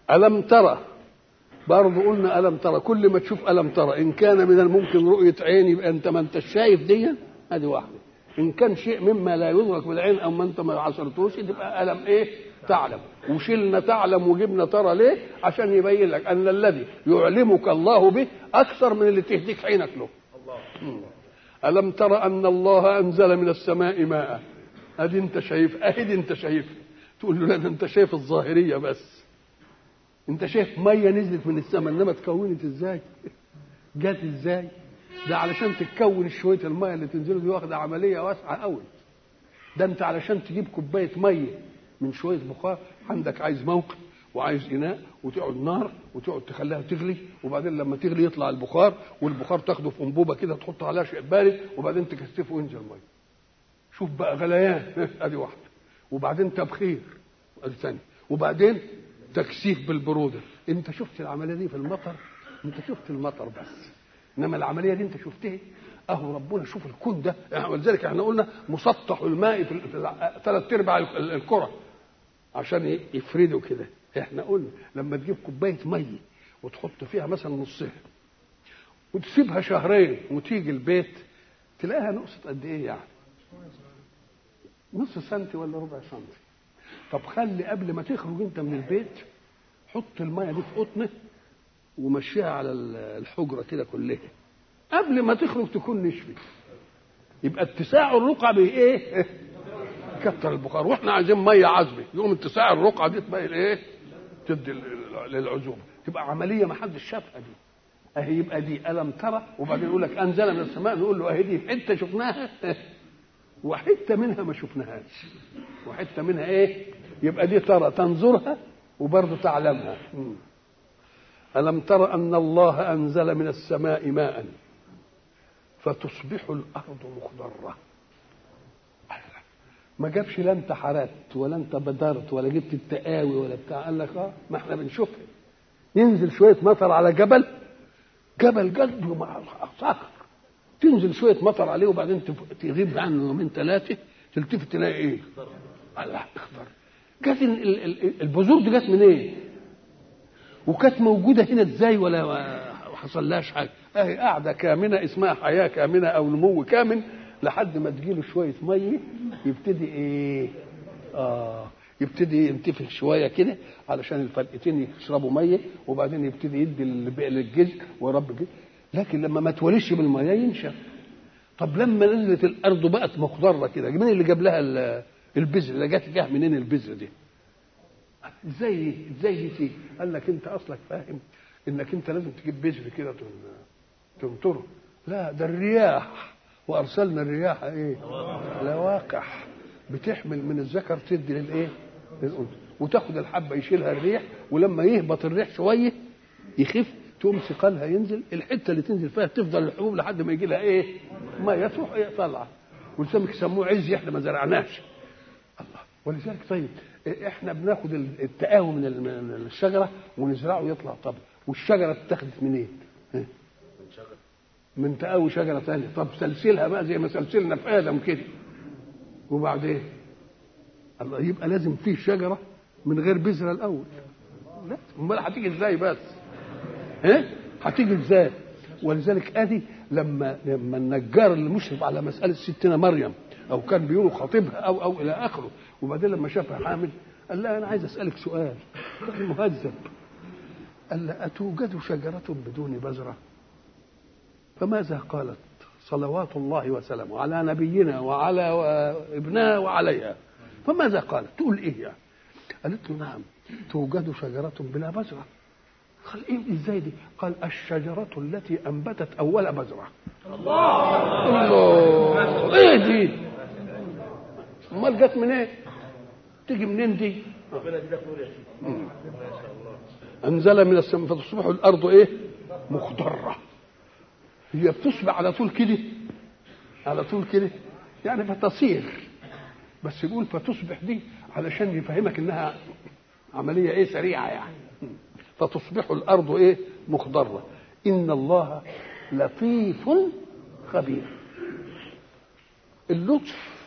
ألم ترى برضه قلنا ألم ترى كل ما تشوف ألم ترى إن كان من الممكن رؤية عين يبقى أنت ما أنت شايف دي هذه واحدة إن كان شيء مما لا يدرك بالعين أو ما أنت ما عصرتوش تبقى ألم إيه تعلم وشلنا تعلم وجبنا ترى ليه عشان يبين لك أن الذي يعلمك الله به أكثر من اللي تهديك عينك له مم. ألم ترى أن الله أنزل من السماء ماء أدي أنت شايف أهدي أنت شايف تقول له لا ده أنت شايف الظاهرية بس أنت شايف مية نزلت من السماء إنما اتكونت إزاي جت إزاي ده علشان تتكون شوية المية اللي تنزلوا دي واخدة عملية واسعة قوي ده أنت علشان تجيب كوباية مية من شوية بخار عندك عايز موقد وعايز اناء وتقعد نار وتقعد تخليها تغلي وبعدين لما تغلي يطلع البخار والبخار تاخده في انبوبه كده تحط عليها شيء بارد وبعدين تكثفه وينزل ميه شوف بقى غليان ادي واحده وبعدين تبخير ادي ثانيه وبعدين تكثيف بالبروده انت شفت العمليه دي في المطر انت شفت المطر بس انما العمليه دي انت شفتها اهو ربنا شوف الكون ده ولذلك احنا قلنا مسطح الماء في ثلاث ارباع الكره عشان يفردوا كده احنا قلنا لما تجيب كوبايه ميه وتحط فيها مثلا نصها وتسيبها شهرين وتيجي البيت تلاقيها نقصت قد ايه يعني نص سنتي ولا ربع سنتي طب خلي قبل ما تخرج انت من البيت حط الميه دي في قطنه ومشيها على الحجره كده كلها قبل ما تخرج تكون نشفت يبقى اتساع الرقعه بايه كتر البخار واحنا عايزين ميه عذبه يقوم اتساع الرقعه دي تبقى الايه تدي للعزوبه تبقى عمليه ما حدش شافها دي اهي يبقى دي الم ترى وبعدين يقول لك انزل من السماء نقول له اهي دي حته شفناها وحته منها ما شفناهاش وحته منها ايه يبقى دي ترى تنظرها وبرضه تعلمها الم ترى ان الله انزل من السماء ماء فتصبح الارض مخضره ما جابش لا انت حرقت ولا انت بدرت ولا جبت التقاوي ولا بتاع قال لك اه ما احنا بنشوفها ينزل شويه مطر على جبل جبل جد مع صخر تنزل شويه مطر عليه وبعدين تغيب عنه يومين ثلاثه تلتفت تلاقي ايه؟ الله اخضر جت البذور دي جت منين؟ إيه؟ وكانت موجوده هنا ازاي ولا حصل لهاش حاجه اهي قاعده كامنه اسمها حياه كامنه او نمو كامن لحد ما تجيله شويه ميه يبتدي ايه اه يبتدي ينتفخ شويه كده علشان الفلقتين يشربوا ميه وبعدين يبتدي يدي للجزء ورب الجزء لكن لما ما تولش بالميه ينشف طب لما نزلت الارض بقت مخضره كده مين اللي جاب لها البذر اللي جت جه منين البذر دي ازاي ازاي دي قال لك انت اصلك فاهم انك انت لازم تجيب بذر كده تنطره لا ده الرياح وارسلنا الرياح ايه لواقح بتحمل من الذكر تدي للايه للانثى وتاخد الحبه يشيلها الريح ولما يهبط الريح شويه يخف تقوم ثقلها ينزل الحته اللي تنزل فيها تفضل الحبوب لحد ما يجي لها ايه ما تروح ايه طالعه ولذلك يسموه عز احنا ما زرعناش الله ولذلك طيب احنا بناخد التقاوي من الشجره ونزرعه يطلع طب والشجره اتخذت منين؟ إيه؟ من تقاوي شجره ثانيه طب سلسلها بقى زي ما سلسلنا في ادم كده وبعدين الله يبقى لازم فيه شجره من غير بذره الاول لا امال هتيجي ازاي بس ايه هتيجي ازاي ولذلك ادي لما لما النجار اللي مشرف على مساله ستنا مريم او كان بيقولوا خطيبها او او الى اخره وبعدين لما شافها حامل قال لها انا عايز اسالك سؤال مهذب قال لها اتوجد شجره بدون بذره فماذا قالت صلوات الله وسلامه على نبينا وعلى ابنها وعليها فماذا قالت تقول ايه يعني قالت له نعم توجد شجرة بلا بذرة قال ايه ازاي دي قال الشجرة التي انبتت اول بذرة الله الله ايه دي امال جت من ايه تيجي منين دي انزل من السماء فتصبح الارض ايه مخضره هي بتصبح على طول كده على طول كده يعني فتصير بس يقول فتصبح دي علشان يفهمك انها عمليه ايه سريعه يعني فتصبح الارض ايه مخضره ان الله لطيف خبير اللطف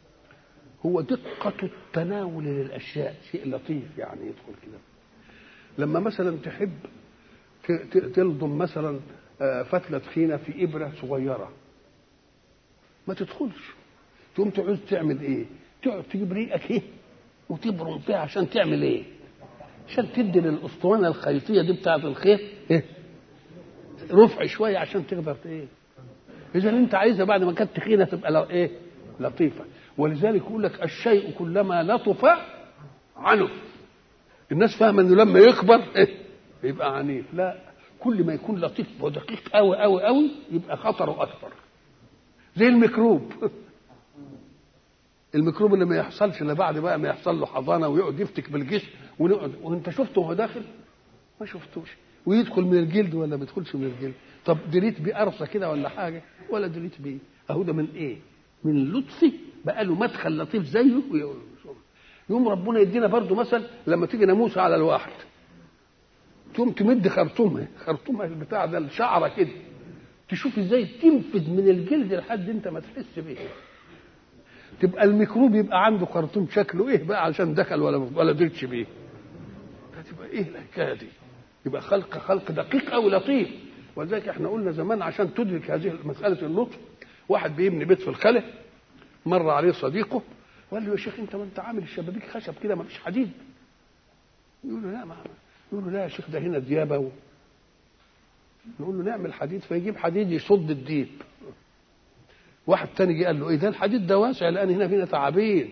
هو دقة التناول للأشياء شيء لطيف يعني يدخل كده لما مثلا تحب ت- ت- تلضم مثلا آه، فتله تخينه في ابره صغيره ما تدخلش تقوم تعوز تعمل ايه تقعد تجيب ريقك ايه وتبرم فيها عشان تعمل ايه عشان تدي للاسطوانه الخيطيه دي بتاعه الخيط ايه رفع شويه عشان تقدر ت- ايه اذا انت عايزها بعد ما كانت تخينه تبقى لو ايه لطيفه ولذلك يقول لك الشيء كلما لطف عنف الناس فاهمه انه لما يكبر إيه؟ يبقى عنيف لا كل ما يكون لطيف ودقيق قوي قوي قوي يبقى خطره اكبر زي الميكروب الميكروب اللي ما يحصلش الا بعد بقى ما يحصل له حضانه ويقعد يفتك بالجسم ونقعد وانت شفته وهو داخل ما شفتوش ويدخل من الجلد ولا ما يدخلش من الجلد طب دريت بيه قرصه كده ولا حاجه ولا دريت بيه اهو ده من ايه من لطفي بقى له مدخل لطيف زيه ويقول يوم ربنا يدينا برضه مثل لما تيجي ناموسه على الواحد تقوم تمد خرطومها خرطومها البتاع ده الشعره كده تشوف ازاي تنفذ من الجلد لحد انت ما تحس بيه تبقى الميكروب يبقى عنده خرطوم شكله ايه بقى عشان دخل ولا ولا درتش بيه هتبقى ايه الحكايه دي يبقى خلق خلق دقيق او لطيف ولذلك احنا قلنا زمان عشان تدرك هذه مساله اللطف واحد بيبني بيت في الخلا مر عليه صديقه وقال له يا شيخ انت ما انت عامل الشبابيك خشب كده ما فيش حديد يقول له لا ما يقول له لا يا شيخ ده هنا ديابه و... نقول له نعمل حديد فيجيب حديد يصد الديب واحد تاني جه قال له ايه ده الحديد ده واسع لان هنا فينا تعابين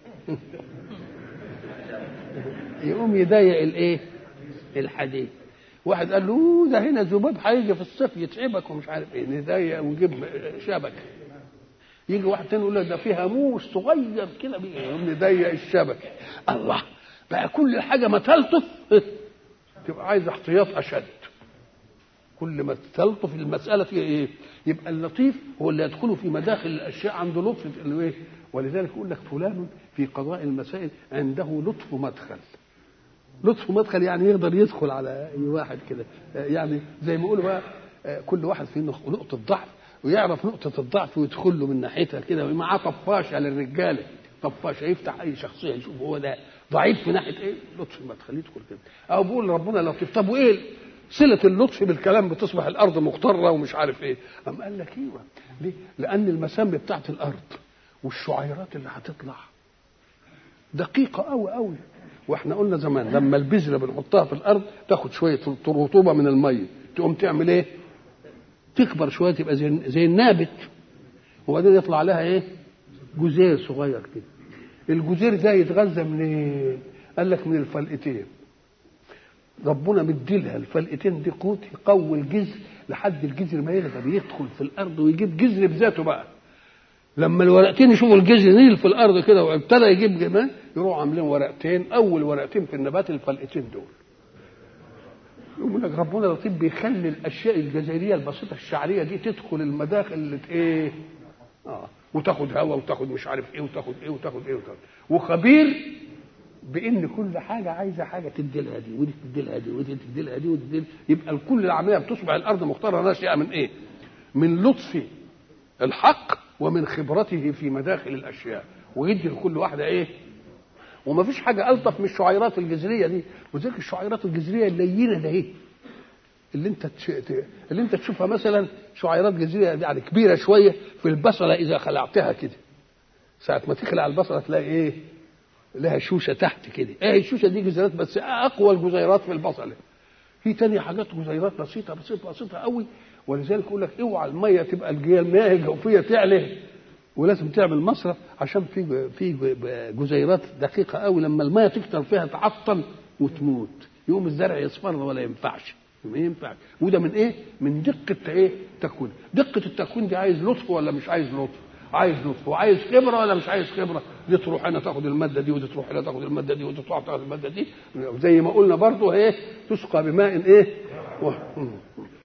يقوم يضيق الايه الحديد واحد قال له "أوه، ده هنا ذباب هيجي في الصيف يتعبك ومش عارف ايه نضيق ونجيب شبكه يجي واحد تاني يقول لك ده فيها موس صغير كده بي- يقوم نضيق الشبكه الله بقى كل حاجه ما تلطف تبقى عايز احتياط اشد كل ما تلطف المساله فيها ايه يبقى اللطيف هو اللي يدخل في مداخل الاشياء عنده لطف اللي ايه ولذلك يقول لك فلان في قضاء المسائل عنده لطف مدخل لطف مدخل يعني يقدر يدخل على اي واحد كده يعني زي ما يقولوا بقى آه، كل واحد فيه نق- نقطه ضعف ويعرف نقطه الضعف ويدخل له من ناحيتها كده ومعاه طفاشه للرجاله طفاشه يفتح اي شخصيه يشوف هو ده ضعيف في ناحيه ايه لطف المدخل يدخل كده او بيقول ربنا لطيف طب وايه صلة اللطف بالكلام بتصبح الأرض مغترة ومش عارف إيه أم قال لك إيوه ليه؟ لأن المسام بتاعت الأرض والشعيرات اللي هتطلع دقيقة أوي أوي واحنا قلنا زمان لما البذرة بنحطها في الأرض تاخد شوية رطوبة من المية تقوم تعمل إيه؟ تكبر شوية تبقى زي زي النابت وبعدين يطلع لها إيه؟ جزير صغير كده الجزير ده يتغذى من إيه؟ قال لك من الفلقتين ربنا مديلها الفلقتين دي قوت يقوي الجذر لحد الجذر ما يقدر يدخل في الارض ويجيب جذر بذاته بقى لما الورقتين يشوفوا الجذر نزل في الارض كده وابتدى يجيب جمال يروحوا عاملين ورقتين اول ورقتين في النبات الفلقتين دول يقول لك ربنا لطيف بيخلي الاشياء الجزيريه البسيطه الشعريه دي تدخل المداخل اللي ت- ايه اه وتاخد هواء وتاخد مش عارف ايه وتاخد ايه وتاخد ايه وتاخد وخبير بان كل حاجه عايزه حاجه تدي لها دي ودي تدي لها دي ودي تدي لها دي ودي تدي لها. يبقى الكل العمليه بتصبح الارض مختاره ناشئه من ايه؟ من لطف الحق ومن خبرته في مداخل الاشياء ويدي لكل واحده ايه؟ وما فيش حاجه الطف من الشعيرات الجذريه دي وذلك الشعيرات الجذريه اللينه ده ايه؟ اللي انت تش... ت- اللي انت تشوفها مثلا شعيرات جذريه يعني كبيره شويه في البصله اذا خلعتها كده ساعه ما تخلع البصله تلاقي ايه؟ لها شوشه تحت كده ايه الشوشه دي جزيرات بس اقوى الجزيرات في البصله في تاني حاجات جزيرات بسيطه بسيطه بسيطه قوي ولذلك يقول لك اوعى الميه تبقى الجي- المياه الجوفيه تعلى ولازم تعمل مصرف عشان في في جزيرات دقيقه قوي لما الميه تكتر فيها تعطل وتموت يقوم الزرع يصفر ولا ينفعش ما ينفعش وده من ايه؟ من دقه ايه؟ تكوين دقه التكوين دي عايز لطف ولا مش عايز لطف؟ عايز لطف وعايز خبره ولا مش عايز خبره دي تروح هنا تاخد الماده دي ودي تروح هنا تاخد الماده دي ودي تروح تاخد الماده دي زي ما قلنا برضو ايه تسقى بماء ايه و...